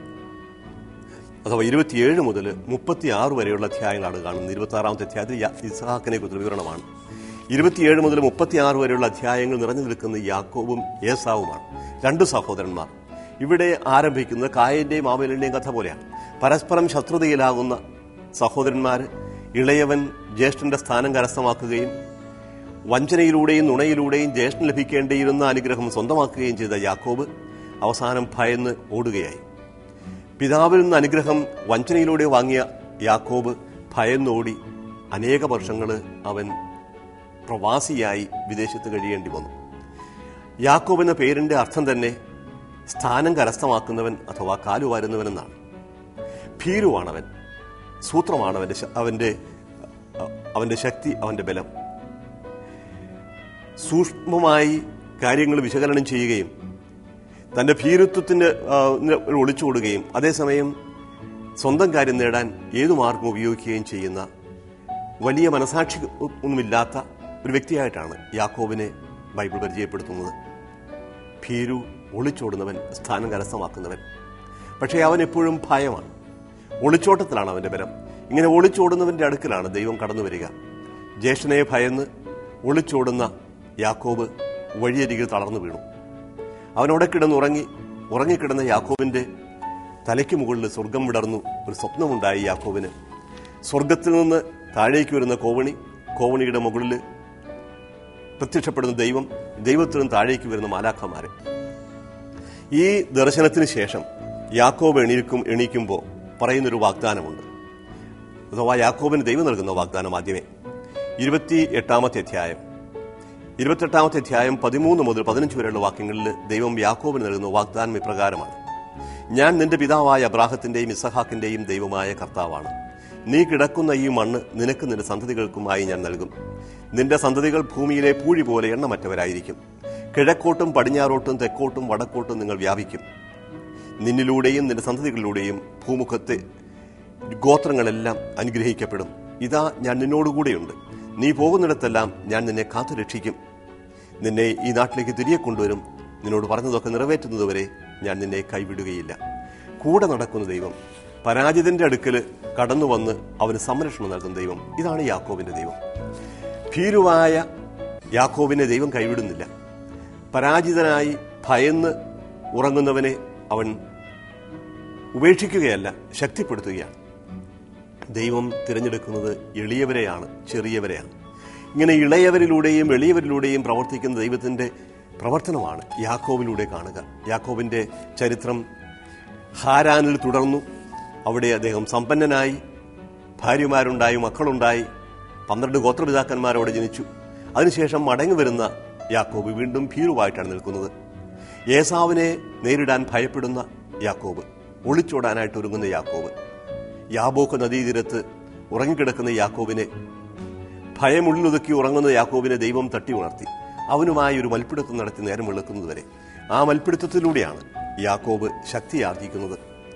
Speaker 2: അഥവാ ഇരുപത്തിയേഴ് മുതൽ മുപ്പത്തി ആറ് വരെയുള്ള അധ്യായങ്ങളാണ് കാണുന്നത് ഇരുപത്തി ആറാമത്തെ അധ്യായത്തിൽ യാ- ഇസ്ഹാക്കിനെ കുറിച്ചുള്ള വിവരണമാണ് ഇരുപത്തിയേഴ് മുതൽ മുപ്പത്തി ആറ് വരെയുള്ള അധ്യായങ്ങൾ നിറഞ്ഞു നിൽക്കുന്ന യാക്കോബും ഏസാവുമാണ് രണ്ട് സഹോദരന്മാർ ഇവിടെ ആരംഭിക്കുന്നത് കായന്റെയും ആമേലിന്റെയും കഥ പോലെയാണ് പരസ്പരം ശത്രുതയിലാകുന്ന സഹോദരന്മാർ ഇളയവൻ ജ്യേഷ്ഠന്റെ സ്ഥാനം കരസ്ഥമാക്കുകയും വഞ്ചനയിലൂടെയും നുണയിലൂടെയും ജ്യേഷ്ഠൻ ലഭിക്കേണ്ടിയിരുന്ന അനുഗ്രഹം സ്വന്തമാക്കുകയും ചെയ്ത യാക്കോബ് അവസാനം ഭയന്ന് ഓടുകയായി പിതാവിൽ നിന്ന് അനുഗ്രഹം വഞ്ചനയിലൂടെ വാങ്ങിയ യാക്കോബ് ഭയന്നോടി അനേക വർഷങ്ങൾ അവൻ പ്രവാസിയായി വിദേശത്ത് കഴിയേണ്ടി വന്നു യാക്കോബ് എന്ന പേരിന്റെ അർത്ഥം തന്നെ സ്ഥാനം കരസ്ഥമാക്കുന്നവൻ അഥവാ കാലുവാരുന്നവൻ എന്നാണ് ഭീരുവാണവൻ സൂത്രമാണ് അവന്റെ ശ- അവന്റെ അവന്റെ ശക്തി അവന്റെ ബലം സൂക്ഷ്മമായി കാര്യങ്ങൾ വിശകലനം ചെയ്യുകയും തന്റെ ഭീരുത്വത്തിന് ആ, ന് ഒളിച്ചോടുകയും അതേസമയം സ്വന്തം കാര്യം നേടാൻ ഏതു മാർഗം ഉപയോഗിക്കുകയും ചെയ്യുന്ന വലിയ മനസാക്ഷി ഒന്നുമില്ലാത്ത ഒരു വ്യക്തിയായിട്ടാണ് യാക്കോബിനെ ബൈബിൾ പരിചയപ്പെടുത്തുന്നത് ഭീരു ഒളിച്ചോടുന്നവൻ സ്ഥാനം കരസ്ഥമാക്കുന്നവൻ പക്ഷേ അവൻ എപ്പോഴും ഭയമാണ് ഒളിച്ചോട്ടത്തിലാണ് അവന്റെ ബലം ഇങ്ങനെ ഒളിച്ചോടുന്നവന്റെ അടുക്കലാണ് ദൈവം കടന്നു വരിക ജ്യേഷ്ഠനെ ഭയന്ന് ഒളിച്ചോടുന്ന യാക്കോബ് വഴിയരികിൽ തളർന്നു വീണു അവനോടെ കിടന്നുറങ്ങി ഉറങ്ങിക്കിടന്ന യാക്കോബിന്റെ തലയ്ക്ക് മുകളിൽ സ്വർഗം വിടർന്നു ഒരു സ്വപ്നമുണ്ടായി യാക്കോബിന് സ്വർഗത്തിൽ നിന്ന് താഴേക്ക് വരുന്ന കോവണി കോവണിയുടെ മുകളിൽ പ്രത്യക്ഷപ്പെടുന്ന ദൈവം ദൈവത്തിൽ നിന്ന് താഴേക്ക് വരുന്ന മാലാഖമാരെ ഈ ദർശനത്തിന് ശേഷം യാക്കോബ് എണീക്കും എണീക്കുമ്പോൾ പറയുന്നൊരു വാഗ്ദാനമുണ്ട് അഥവാ യാക്കോബിന് ദൈവം നൽകുന്ന വാഗ്ദാനം ആദ്യമേ ഇരുപത്തി എട്ടാമത്തെ അധ്യായം ഇരുപത്തെട്ടാമത്തെ അധ്യായം പതിമൂന്ന് മുതൽ പതിനഞ്ച് വരെയുള്ള വാക്യങ്ങളിൽ ദൈവം യാക്കോബിന് നൽകുന്ന വാഗ്ദാനം ഇപ്രകാരമാണ് ഞാൻ നിന്റെ പിതാവായ അബ്രാഹത്തിന്റെയും ഇസഹാക്കിന്റെയും ദൈവമായ കർത്താവാണ് നീ കിടക്കുന്ന ഈ മണ്ണ് നിനക്ക് നിന്റെ സന്തതികൾക്കുമായി ഞാൻ നൽകും നിന്റെ സന്തതികൾ ഭൂമിയിലെ പൂഴി പോലെ എണ്ണമറ്റവരായിരിക്കും കിഴക്കോട്ടും പടിഞ്ഞാറോട്ടും തെക്കോട്ടും വടക്കോട്ടും നിങ്ങൾ വ്യാപിക്കും നിന്നിലൂടെയും നിന്റെ സന്തതികളിലൂടെയും ഭൂമുഖത്തെ ഗോത്രങ്ങളെല്ലാം അനുഗ്രഹിക്കപ്പെടും ഇതാ ഞാൻ നിന്നോടുകൂടെയുണ്ട് നീ പോകുന്നിടത്തെല്ലാം ഞാൻ നിന്നെ കാത്തു രക്ഷിക്കും നിന്നെ ഈ നാട്ടിലേക്ക് തിരികെ കൊണ്ടുവരും നിന്നോട് പറഞ്ഞതൊക്കെ നിറവേറ്റുന്നതുവരെ ഞാൻ നിന്നെ കൈവിടുകയില്ല കൂടെ നടക്കുന്ന ദൈവം പരാജിതന്റെ അടുക്കല് കടന്നു വന്ന് അവന് സംരക്ഷണം നൽകുന്ന ദൈവം ഇതാണ് യാക്കോബിന്റെ ദൈവം ഭീരുവായ യാക്കോബിനെ ദൈവം കൈവിടുന്നില്ല പരാജിതനായി ഭയന്ന് ഉറങ്ങുന്നവനെ അവൻ ഉപേക്ഷിക്കുകയല്ല ശക്തിപ്പെടുത്തുകയാണ് ദൈവം തിരഞ്ഞെടുക്കുന്നത് എളിയവരെയാണ് ചെറിയവരെയാണ് ഇങ്ങനെ ഇളയവരിലൂടെയും എളിയവരിലൂടെയും പ്രവർത്തിക്കുന്ന ദൈവത്തിന്റെ പ്രവർത്തനമാണ് യാക്കോബിലൂടെ കാണുക യാക്കോബിന്റെ ചരിത്രം ഹാരാനിൽ തുടർന്നു അവിടെ അദ്ദേഹം സമ്പന്നനായി ഭാര്യമാരുണ്ടായി മക്കളുണ്ടായി പന്ത്രണ്ട് ഗോത്രപിതാക്കന്മാരോടെ ജനിച്ചു അതിനുശേഷം മടങ്ങി വരുന്ന യാക്കോബ് വീണ്ടും ഭീരുവായിട്ടാണ് നിൽക്കുന്നത് ഏസാവിനെ നേരിടാൻ ഭയപ്പെടുന്ന യാക്കോബ് ഒളിച്ചോടാനായിട്ട് ഒരുങ്ങുന്ന യാക്കോബ് യാബോക്ക് നദീതീരത്ത് ഉറങ്ങിക്കിടക്കുന്ന യാക്കോബിനെ ഭയമുള്ളിലൊതുക്കി ഉറങ്ങുന്ന യാക്കോബിനെ ദൈവം തട്ടി ഉണർത്തി അവനുമായി ഒരു മൽപ്പിടുത്തം നടത്തി നേരം വെളുക്കുന്നതുവരെ ആ മൽപ്പിടുത്തത്തിലൂടെയാണ് യാക്കോബ് ശക്തി ആർജിക്കുന്നത്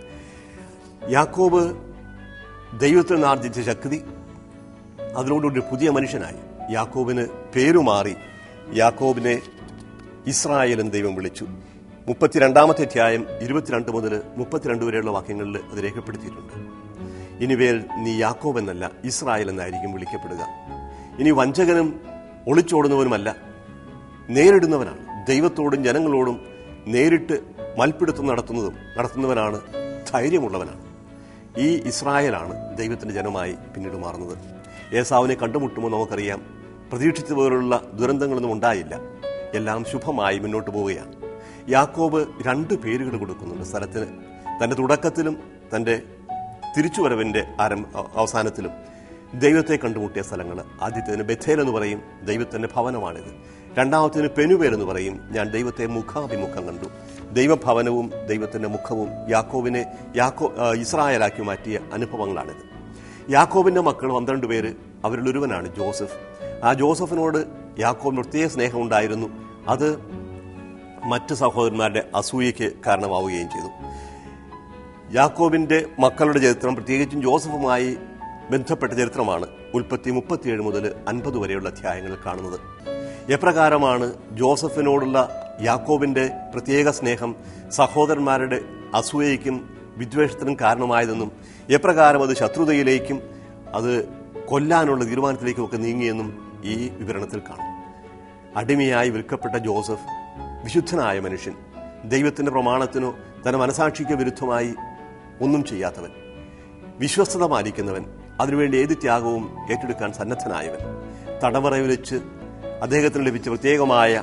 Speaker 2: യാക്കോബ് ദൈവത്തിൽ നിന്ന് ആർജിച്ച ശക്തി അതിലൂടെ ഒരു പുതിയ മനുഷ്യനായി യാക്കോബിന് പേരുമാറി യാക്കോബിനെ ഇസ്രായേൽ എന്ന് ദൈവം വിളിച്ചു മുപ്പത്തിരണ്ടാമത്തെ അധ്യായം ഇരുപത്തിരണ്ട് മുതൽ മുപ്പത്തിരണ്ട് വരെയുള്ള വാക്യങ്ങളിൽ അത് രേഖപ്പെടുത്തിയിട്ടുണ്ട് ഇനിവേൽ നീ യാക്കോബ് എന്നല്ല ഇസ്രായേൽ എന്നായിരിക്കും വിളിക്കപ്പെടുക ഇനി വഞ്ചകനും ഒളിച്ചോടുന്നവനുമല്ല നേരിടുന്നവനാണ് ദൈവത്തോടും ജനങ്ങളോടും നേരിട്ട് മൽപ്പിടുത്തം നടത്തുന്നതും നടത്തുന്നവനാണ് ധൈര്യമുള്ളവനാണ് ഈ ഇസ്രായേലാണ് ദൈവത്തിന്റെ ജനമായി പിന്നീട് മാറുന്നത് ഏസാവിനെ കണ്ടുമുട്ടുമ്പോൾ നമുക്കറിയാം പ്രതീക്ഷിച്ച പോലുള്ള ദുരന്തങ്ങളൊന്നും ഉണ്ടായില്ല എല്ലാം ശുഭമായി മുന്നോട്ട് പോവുകയാണ് യാക്കോബ് രണ്ട് പേരുകൾ കൊടുക്കുന്നുണ്ട് സ്ഥലത്തിന് തന്റെ തുടക്കത്തിലും തന്റെ തിരിച്ചുവരവിന്റെ ആരംഭ അവസാനത്തിലും ദൈവത്തെ കണ്ടുമുട്ടിയ സ്ഥലങ്ങൾ ആദ്യത്തേതിന് ബഥേൽ എന്ന് പറയും ദൈവത്തിന്റെ ഭവനമാണിത് രണ്ടാമത്തേന് പെനുവേൽ എന്ന് പറയും ഞാൻ ദൈവത്തെ മുഖാഭിമുഖം കണ്ടു ദൈവഭവനവും ദൈവത്തിന്റെ മുഖവും യാക്കോബിനെ യാക്കോ ആ, ഇസ്രായേലാക്കി മാറ്റിയ അനുഭവങ്ങളാണിത് യാക്കോബിന്റെ മക്കൾ പന്ത്രണ്ട് പേര് അവരിൽ ഒരുവനാണ് ജോസഫ് ആ ജോസഫിനോട് യാക്കോബിന് പ്രത്യേക സ്നേഹമുണ്ടായിരുന്നു അത് മറ്റ് സഹോദരന്മാരുടെ അസൂയയ്ക്ക് കാരണമാവുകയും ചെയ്തു യാക്കോബിന്റെ മക്കളുടെ ചരിത്രം പ്രത്യേകിച്ചും ജോസഫുമായി ബന്ധപ്പെട്ട ചരിത്രമാണ് ഉൽപ്പത്തി മുപ്പത്തിയേഴ് മുതൽ അൻപത് വരെയുള്ള അധ്യായങ്ങളിൽ കാണുന്നത് എപ്രകാരമാണ് ജോസഫിനോടുള്ള യാക്കോബിന്റെ പ്രത്യേക സ്നേഹം സഹോദരന്മാരുടെ അസൂയയ്ക്കും വിദ്വേഷത്തിനും കാരണമായതെന്നും എപ്രകാരം അത് ശത്രുതയിലേക്കും അത് കൊല്ലാനുള്ള തീരുമാനത്തിലേക്കും ഒക്കെ നീങ്ങിയെന്നും ഈ വിവരണത്തിൽ കാണും അടിമയായി വിൽക്കപ്പെട്ട ജോസഫ് വിശുദ്ധനായ മനുഷ്യൻ ദൈവത്തിന്റെ പ്രമാണത്തിനോ തന്റെ മനസാക്ഷിക്ക് വിരുദ്ധമായി ഒന്നും ചെയ്യാത്തവൻ വിശ്വസ്തത പാലിക്കുന്നവൻ അതിനുവേണ്ടി ഏത് ത്യാഗവും ഏറ്റെടുക്കാൻ സന്നദ്ധനായവൻ തടവറയിൽ വെച്ച് അദ്ദേഹത്തിന് ലഭിച്ച പ്രത്യേകമായ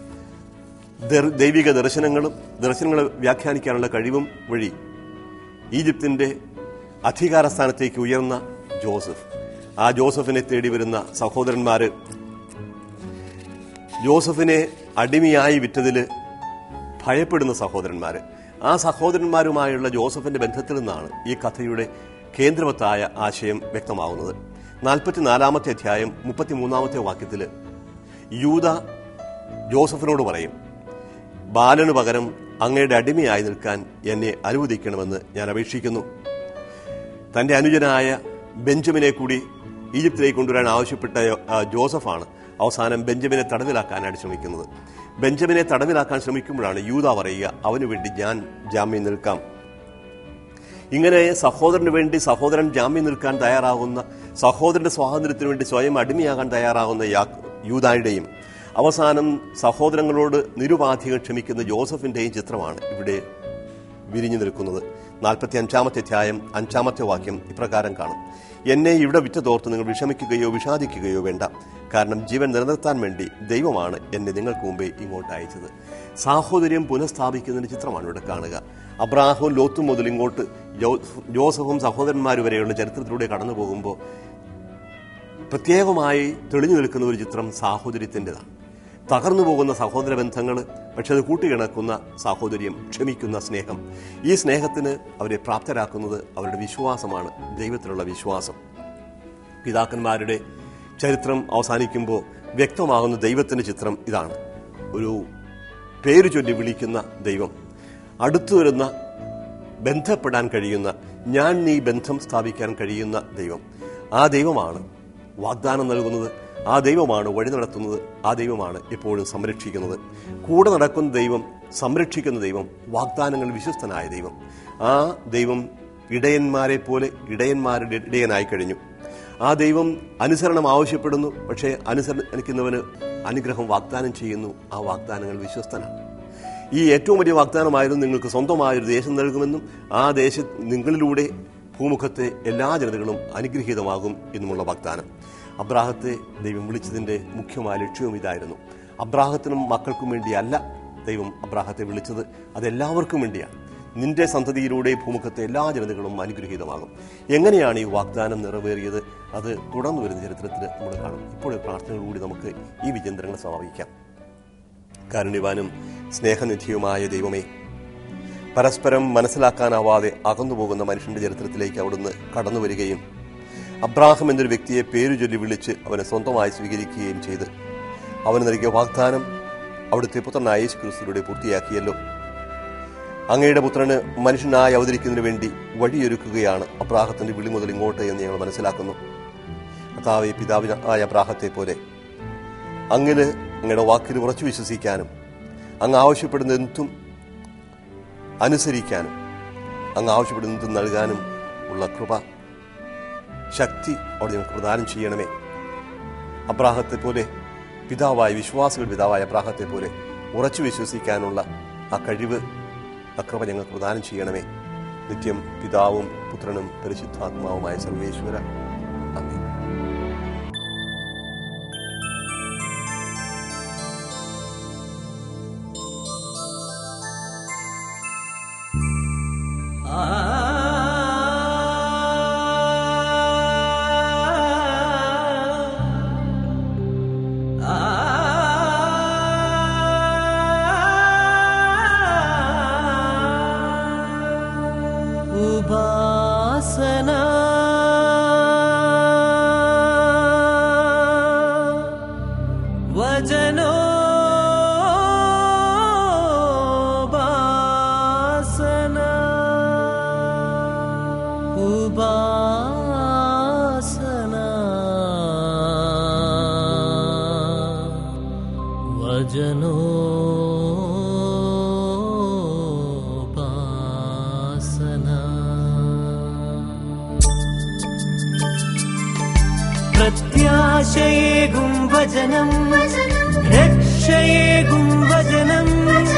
Speaker 2: ദർ- ദൈവിക ദർശനങ്ങളും ദർശനങ്ങളെ വ്യാഖ്യാനിക്കാനുള്ള കഴിവും വഴി ഈജിപ്തിന്റെ അധികാരസ്ഥാനത്തേക്ക് ഉയർന്ന ജോസഫ് ആ ജോസഫിനെ തേടി വരുന്ന സഹോദരന്മാര് ജോസഫിനെ അടിമയായി വിറ്റതില് ഭയപ്പെടുന്ന സഹോദരന്മാര് ആ സഹോദരന്മാരുമായുള്ള ജോസഫിന്റെ ബന്ധത്തിൽ നിന്നാണ് ഈ കഥയുടെ കേന്ദ്രവത്തായ ആശയം വ്യക്തമാവുന്നത് നാൽപ്പത്തിനാലാമത്തെ അധ്യായം മുപ്പത്തിമൂന്നാമത്തെ വാക്യത്തില് യൂത ജോസഫിനോട് പറയും ബാലന് പകരം അങ്ങയുടെ അടിമയായി നിൽക്കാൻ എന്നെ അനുവദിക്കണമെന്ന് ഞാൻ അപേക്ഷിക്കുന്നു തന്റെ അനുജനായ ബെഞ്ചമിനെ കൂടി ഈജിപ്തിലേക്ക് കൊണ്ടുവരാൻ ആവശ്യപ്പെട്ട ആ, ജോസഫാണ് അവസാനം ബെഞ്ചമിനെ തടവിലാക്കാനായിട്ട് ശ്രമിക്കുന്നത് ബെഞ്ചമിനെ തടവിലാക്കാൻ ശ്രമിക്കുമ്പോഴാണ് യൂത പറയുക അവന് വേണ്ടി ഞാൻ ജാമ്യം നിൽക്കാം ഇങ്ങനെ സഹോദരന് വേണ്ടി സഹോദരൻ ജാമ്യം നിൽക്കാൻ തയ്യാറാകുന്ന സഹോദരന്റെ സ്വാതന്ത്ര്യത്തിന് വേണ്ടി സ്വയം അടിമയാകാൻ തയ്യാറാകുന്ന യാ- യൂദായുടെയും അവസാനം സഹോദരങ്ങളോട് നിരുപാധികം ക്ഷമിക്കുന്ന ജോസഫിന്റെയും ചിത്രമാണ് ഇവിടെ വിരിഞ്ഞു നിൽക്കുന്നത് നാൽപ്പത്തി അഞ്ചാമത്തെ അധ്യായം അഞ്ചാമത്തെ വാക്യം ഇപ്രകാരം കാണും എന്നെ ഇവിടെ വിറ്റതോർത്ത് നിങ്ങൾ വിഷമിക്കുകയോ വിഷാദിക്കുകയോ വേണ്ട കാരണം ജീവൻ നിലനിർത്താൻ വേണ്ടി ദൈവമാണ് എന്നെ നിങ്ങൾക്ക് മുമ്പേ ഇങ്ങോട്ട് അയച്ചത് സാഹോദര്യം പുനഃസ്ഥാപിക്കുന്നതിന്റെ ചിത്രമാണ് ഇവിടെ കാണുക അബ്രാഹവും ലോത്തും മുതൽ ഇങ്ങോട്ട് ജോ- ജോസഫും സഹോദരന്മാരും വരെയുള്ള ചരിത്രത്തിലൂടെ കടന്നു പോകുമ്പോൾ പ്രത്യേകമായി തെളിഞ്ഞു നിൽക്കുന്ന ഒരു ചിത്രം സാഹോദര്യത്തിൻ്റെതാണ് തകർന്നു പോകുന്ന സഹോദര ബന്ധങ്ങൾ പക്ഷെ അത് കൂട്ടിയിണക്കുന്ന സാഹോദര്യം ക്ഷമിക്കുന്ന സ്നേഹം ഈ സ്നേഹത്തിന് അവരെ പ്രാപ്തരാക്കുന്നത് അവരുടെ വിശ്വാസമാണ് ദൈവത്തിലുള്ള വിശ്വാസം പിതാക്കന്മാരുടെ ചരിത്രം അവസാനിക്കുമ്പോൾ വ്യക്തമാകുന്ന ദൈവത്തിന്റെ ചിത്രം ഇതാണ് ഒരു പേര് ചൊല്ലി വിളിക്കുന്ന ദൈവം അടുത്തു വരുന്ന ബന്ധപ്പെടാൻ കഴിയുന്ന ഞാൻ നീ ബന്ധം സ്ഥാപിക്കാൻ കഴിയുന്ന ദൈവം ആ ദൈവമാണ് വാഗ്ദാനം നൽകുന്നത് ആ ദൈവമാണ് വഴി നടത്തുന്നത് ആ ദൈവമാണ് എപ്പോഴും സംരക്ഷിക്കുന്നത് കൂടെ നടക്കുന്ന ദൈവം സംരക്ഷിക്കുന്ന ദൈവം വാഗ്ദാനങ്ങൾ വിശ്വസ്തനായ ദൈവം ആ ദൈവം ഇടയന്മാരെ പോലെ ഇടയന്മാരുടെ ഇടയനായി കഴിഞ്ഞു ആ ദൈവം അനുസരണം ആവശ്യപ്പെടുന്നു പക്ഷേ അനുസരിക്കുന്നവന് അനുഗ്രഹം വാഗ്ദാനം ചെയ്യുന്നു ആ വാഗ്ദാനങ്ങൾ വിശ്വസ്തനാണ് ഈ ഏറ്റവും വലിയ വാഗ്ദാനമായിരുന്നു നിങ്ങൾക്ക് സ്വന്തമായൊരു ദേശം നൽകുമെന്നും ആ ദേശ നിങ്ങളിലൂടെ ഭൂമുഖത്തെ എല്ലാ ജനതകളും അനുഗ്രഹീതമാകും എന്നുമുള്ള വാഗ്ദാനം അബ്രാഹത്തെ ദൈവം വിളിച്ചതിന്റെ മുഖ്യമായ ലക്ഷ്യവും ഇതായിരുന്നു അബ്രാഹത്തിനും മക്കൾക്കും വേണ്ടിയല്ല ദൈവം അബ്രാഹത്തെ വിളിച്ചത് അതെല്ലാവർക്കും വേണ്ടിയാണ് നിന്റെ സന്തതിയിലൂടെ ഭൂമുഖത്തെ എല്ലാ ജനതകളും അനുഗ്രഹീതമാകും എങ്ങനെയാണ് ഈ വാഗ്ദാനം നിറവേറിയത് അത് തുടർന്നു വരുന്ന ചരിത്രത്തിൽ നമ്മൾ കാണും ഇപ്പോൾ പ്രാർത്ഥനകളോടുകൂടി നമുക്ക് ഈ വിചിന്തനങ്ങൾ സമാപിക്കാം കാരുണ്യവാനും സ്നേഹനിധിയുമായ ദൈവമേ പരസ്പരം മനസ്സിലാക്കാനാവാതെ അകന്നുപോകുന്ന മനുഷ്യന്റെ ചരിത്രത്തിലേക്ക് അവിടുന്ന് കടന്നു വരികയും അബ്രാഹം എന്നൊരു വ്യക്തിയെ പേരു ചൊല്ലി വിളിച്ച് അവനെ സ്വന്തമായി സ്വീകരിക്കുകയും ചെയ്ത് അവന് നൽകിയ വാഗ്ദാനം അവിടുത്തെ പുത്രനായ യേശു ക്രിസ്തുവിലൂടെ പൂർത്തിയാക്കിയല്ലോ അങ്ങയുടെ പുത്രന് മനുഷ്യനായി അവതരിക്കുന്നതിന് വേണ്ടി വഴിയൊരുക്കുകയാണ് അബ്രാഹത്തിന്റെ വിളി മുതൽ ഇങ്ങോട്ട് എന്ന് ഞങ്ങൾ മനസ്സിലാക്കുന്നു കർത്താവെ പിതാവിനായ അബ്രാഹത്തെ പോലെ അങ്ങിന് അങ്ങയുടെ വാക്കിൽ ഉറച്ചു വിശ്വസിക്കാനും അങ്ങ് ആവശ്യപ്പെടുന്ന എന്തും അനുസരിക്കാനും അങ്ങ് ആവശ്യപ്പെടുന്ന എന്തും നൽകാനും ഉള്ള കൃപ ശക്തി അവിടെ ഞങ്ങൾക്ക് പ്രദാനം ചെയ്യണമേ അബ്രാഹത്തെ പോലെ പിതാവായ വിശ്വാസികൾ പിതാവായ അബ്രാഹത്തെ പോലെ ഉറച്ചു വിശ്വസിക്കാനുള്ള ആ കഴിവ് ആ കൃപ ഞങ്ങൾക്ക് പ്രദാനം ചെയ്യണമേ നിത്യം പിതാവും പുത്രനും പരിശുദ്ധാത്മാവുമായ സർവേശ്വര അമ്മേ
Speaker 1: ഉപാസന വചനോ ഉപാസന ഉപാസന വചനോ പ്രത്യാശയേകും വചനം രക്ഷയേകും വചനം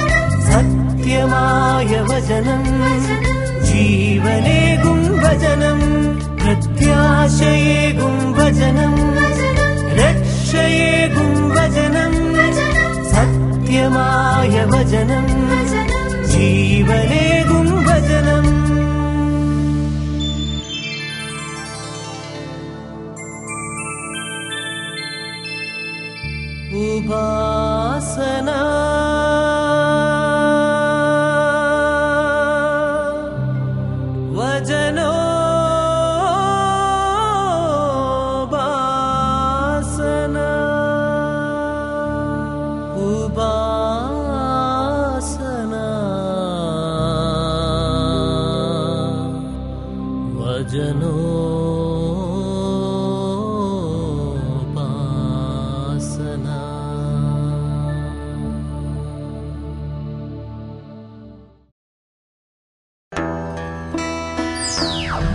Speaker 1: സത്യമായ വചനം ജീവനേകും വചനം പ്രത്യാശയേകും വചനം രക്ഷയേകും വചനം സത്യമായ വചനം ജീവനേകും വചനം ഉപാസന വചനോ ഉപാസന ഉപാസന വചനോ ഉപാസന
Speaker 3: Thank